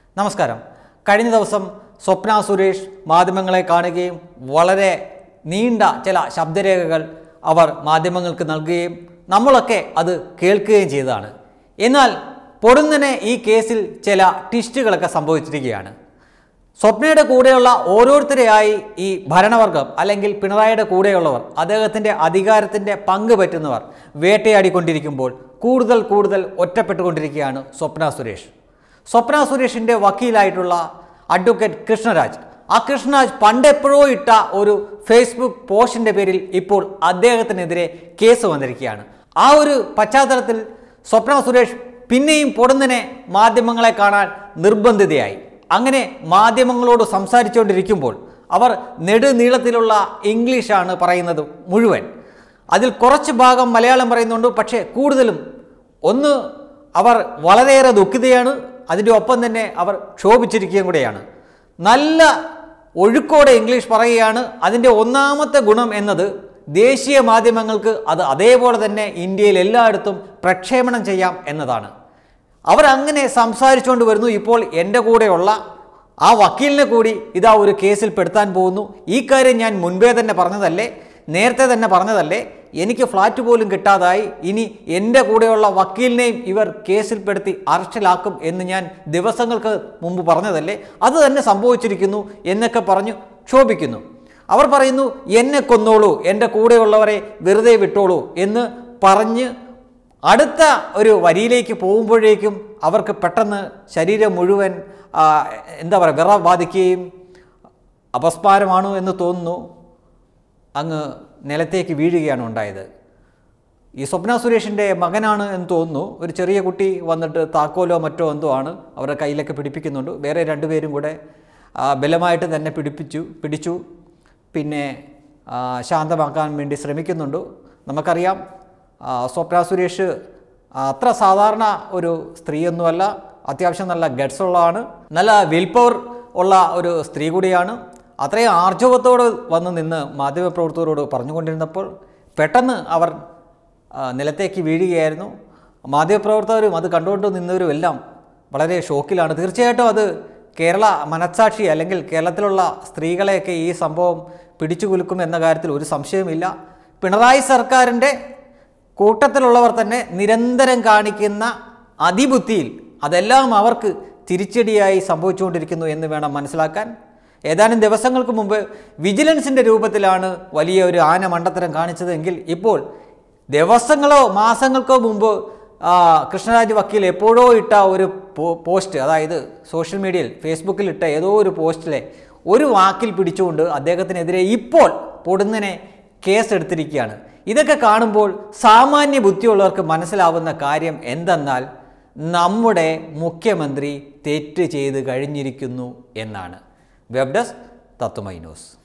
നമസ്കാരം കഴിഞ്ഞ ദിവസം സ്വപ്ന സുരേഷ് മാധ്യമങ്ങളെ കാണുകയും വളരെ നീണ്ട ചില ശബ്ദരേഖകൾ അവർ മാധ്യമങ്ങൾക്ക് നൽകുകയും നമ്മളൊക്കെ അത് കേൾക്കുകയും ചെയ്തതാണ് എന്നാൽ പൊടുന്നനെ ഈ കേസിൽ ചില ട്വിസ്റ്റുകളൊക്കെ സംഭവിച്ചിരിക്കുകയാണ് സ്വപ്നയുടെ കൂടെയുള്ള ഓരോരുത്തരെയായി ഈ ഭരണവർഗം അല്ലെങ്കിൽ പിണറായിയുടെ കൂടെയുള്ളവർ അദ്ദേഹത്തിൻ്റെ അധികാരത്തിൻ്റെ പങ്ക് പറ്റുന്നവർ വേട്ടയാടിക്കൊണ്ടിരിക്കുമ്പോൾ കൂടുതൽ കൂടുതൽ ഒറ്റപ്പെട്ടുകൊണ്ടിരിക്കുകയാണ് സ്വപ്ന സുരേഷ് സ്വപ്ന സുരേഷിൻ്റെ വക്കീലായിട്ടുള്ള അഡ്വക്കേറ്റ് കൃഷ്ണരാജ് ആ കൃഷ്ണരാജ് പണ്ടെപ്പോഴോ ഇട്ട ഒരു ഫേസ്ബുക്ക് പോസ്റ്റിൻ്റെ പേരിൽ ഇപ്പോൾ അദ്ദേഹത്തിനെതിരെ കേസ് വന്നിരിക്കുകയാണ് ആ ഒരു പശ്ചാത്തലത്തിൽ സ്വപ്ന സുരേഷ് പിന്നെയും പൊടുന്നനെ മാധ്യമങ്ങളെ കാണാൻ നിർബന്ധിതയായി അങ്ങനെ മാധ്യമങ്ങളോട് സംസാരിച്ചുകൊണ്ടിരിക്കുമ്പോൾ അവർ നെടുനീളത്തിലുള്ള ഇംഗ്ലീഷാണ് പറയുന്നത് മുഴുവൻ അതിൽ കുറച്ച് ഭാഗം മലയാളം പറയുന്നുണ്ട് പക്ഷേ കൂടുതലും ഒന്ന് അവർ വളരെയേറെ ദുഃഖിതയാണ് അതിൻ്റെ ഒപ്പം തന്നെ അവർ ക്ഷോഭിച്ചിരിക്കുകയും കൂടെയാണ് നല്ല ഒഴുക്കോടെ ഇംഗ്ലീഷ് പറയുകയാണ് അതിൻ്റെ ഒന്നാമത്തെ ഗുണം എന്നത് ദേശീയ മാധ്യമങ്ങൾക്ക് അത് അതേപോലെ തന്നെ ഇന്ത്യയിൽ എല്ലായിടത്തും പ്രക്ഷേപണം ചെയ്യാം എന്നതാണ് അവരങ്ങനെ സംസാരിച്ചുകൊണ്ട് വരുന്നു ഇപ്പോൾ എൻ്റെ കൂടെയുള്ള ആ വക്കീലിനെ കൂടി ഇതാ ഒരു കേസിൽ പെടുത്താൻ പോകുന്നു ഈ കാര്യം ഞാൻ മുൻപേ തന്നെ പറഞ്ഞതല്ലേ നേരത്തെ തന്നെ പറഞ്ഞതല്ലേ എനിക്ക് ഫ്ലാറ്റ് പോലും കിട്ടാതായി ഇനി എൻ്റെ കൂടെയുള്ള വക്കീലിനെയും ഇവർ കേസിൽപ്പെടുത്തി അറസ്റ്റിലാക്കും എന്ന് ഞാൻ ദിവസങ്ങൾക്ക് മുമ്പ് പറഞ്ഞതല്ലേ അത് തന്നെ സംഭവിച്ചിരിക്കുന്നു എന്നൊക്കെ പറഞ്ഞു ക്ഷോഭിക്കുന്നു അവർ പറയുന്നു എന്നെ കൊന്നോളൂ എൻ്റെ കൂടെയുള്ളവരെ വെറുതെ വിട്ടോളൂ എന്ന് പറഞ്ഞ് അടുത്ത ഒരു വരിയിലേക്ക് പോകുമ്പോഴേക്കും അവർക്ക് പെട്ടെന്ന് ശരീരം മുഴുവൻ ആ, എന്താ പറയുക വിറ ബാധിക്കുകയും അപസ്മാരമാണോ എന്ന് തോന്നുന്നു അങ്ങ് നിലത്തേക്ക് വീഴുകയാണ് ഉണ്ടായത് ഈ സ്വപ്ന സുരേഷിൻ്റെ മകനാണ് എന്ന് തോന്നുന്നു ഒരു ചെറിയ കുട്ടി വന്നിട്ട് താക്കോലോ മറ്റോ എന്തോ ആണ് അവരുടെ കയ്യിലൊക്കെ പിടിപ്പിക്കുന്നുണ്ട് വേറെ രണ്ടുപേരും കൂടെ ആ, ബലമായിട്ട് തന്നെ പിടിപ്പിച്ചു പിടിച്ചു പിന്നെ ആ, ശാന്തമാക്കാൻ വേണ്ടി ശ്രമിക്കുന്നുണ്ട് നമുക്കറിയാം ആ, സ്വപ്ന സുരേഷ് അത്ര സാധാരണ ഒരു സ്ത്രീയൊന്നുമല്ല അത്യാവശ്യം നല്ല ഗഡ്സ് ഉള്ളതാണ് നല്ല വിൽ പവർ ഉള്ള ഒരു സ്ത്രീ കൂടിയാണ് അത്രയും ആർജവത്തോട് വന്ന് നിന്ന് മാധ്യമപ്രവർത്തകരോട് പറഞ്ഞുകൊണ്ടിരുന്നപ്പോൾ പെട്ടെന്ന് അവർ ആ, നിലത്തേക്ക് വീഴുകയായിരുന്നു മാധ്യമപ്രവർത്തകരും അത് കണ്ടുകൊണ്ട് നിന്നവരും എല്ലാം വളരെ ഷോക്കിലാണ് തീർച്ചയായിട്ടും അത് കേരള മനസാക്ഷി അല്ലെങ്കിൽ കേരളത്തിലുള്ള സ്ത്രീകളെയൊക്കെ ഈ സംഭവം പിടിച്ചു കുലുക്കും എന്ന കാര്യത്തിൽ ഒരു സംശയവുമില്ല പിണറായി സർക്കാരിൻ്റെ കൂട്ടത്തിലുള്ളവർ തന്നെ നിരന്തരം കാണിക്കുന്ന അതിബുദ്ധിയിൽ അതെല്ലാം അവർക്ക് തിരിച്ചടിയായി സംഭവിച്ചുകൊണ്ടിരിക്കുന്നു എന്ന് വേണം മനസ്സിലാക്കാൻ ഏതാനും ദിവസങ്ങൾക്ക് മുമ്പ് വിജിലൻസിൻ്റെ രൂപത്തിലാണ് വലിയ ഒരു ആന മണ്ടത്തരം കാണിച്ചതെങ്കിൽ ഇപ്പോൾ ദിവസങ്ങളോ മാസങ്ങൾക്കോ മുമ്പ് ആ, കൃഷ്ണരാജ് വക്കീൽ എപ്പോഴോ ഇട്ട ഒരു പോ- പോസ്റ്റ് അതായത് സോഷ്യൽ മീഡിയയിൽ ഫേസ്ബുക്കിൽ ഇട്ട ഏതോ ഒരു പോസ്റ്റിലെ ഒരു വാക്കിൽ പിടിച്ചുകൊണ്ട് അദ്ദേഹത്തിനെതിരെ ഇപ്പോൾ പൊടുന്നനെ കേസെടുത്തിരിക്കുകയാണ് ഇതൊക്കെ കാണുമ്പോൾ സാമാന്യ ബുദ്ധിയുള്ളവർക്ക് മനസ്സിലാവുന്ന കാര്യം എന്തെന്നാൽ നമ്മുടെ മുഖ്യമന്ത്രി തെറ്റ് ചെയ്ത് കഴിഞ്ഞിരിക്കുന്നു എന്നാണ് വെബ് ഡെസ്ക് തത്വമൈ ന്യൂസ്